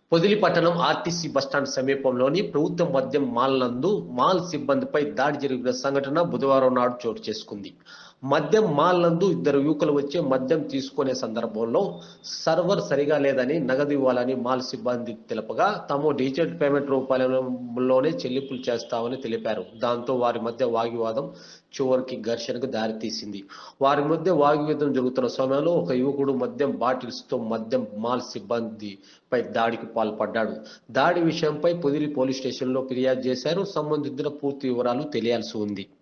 పొదిలి పట్టణం RTC bus stand సమీపంలోని ప్రభుత్వ మద్యం మాల్ నందు మాల్ సిబ్బందిపై దాడి జరిగిన సంఘటన బుధవారం నాడు చోటు చేసుకుంది మద్యం మాల్ నందు ఇద్దరు యువకులు వచ్చి మద్యం తీసుకునే సందర్భంలో సర్వర్ సరిగా లేదని నగదు ఇవ్వాలని మాల్ సిబ్బంది తెలపగా తాము డిజిటల్ పేమెంట్ రూపాయలలోనే చెల్లింపులు చేస్తామని తెలిపారు దాంతో వారి మధ్య వాగ్వివాదం చివరికి ఘర్షణకు దారితీసింది వారి మధ్య వాగ్వివాదం జరుగుతున్న సమయంలో ఒక యువకుడు మద్యం బాటిల్స్ తో మద్యం మాల్ సిబ్బందిపై దాడికి పాల్పడ్డాడు దాడి విషయంపై పొదిలి పోలీస్ స్టేషన్లో ఫిర్యాదు చేశారు సంబంధితుల పూర్తి వివరాలు తెలియాల్సి ఉంది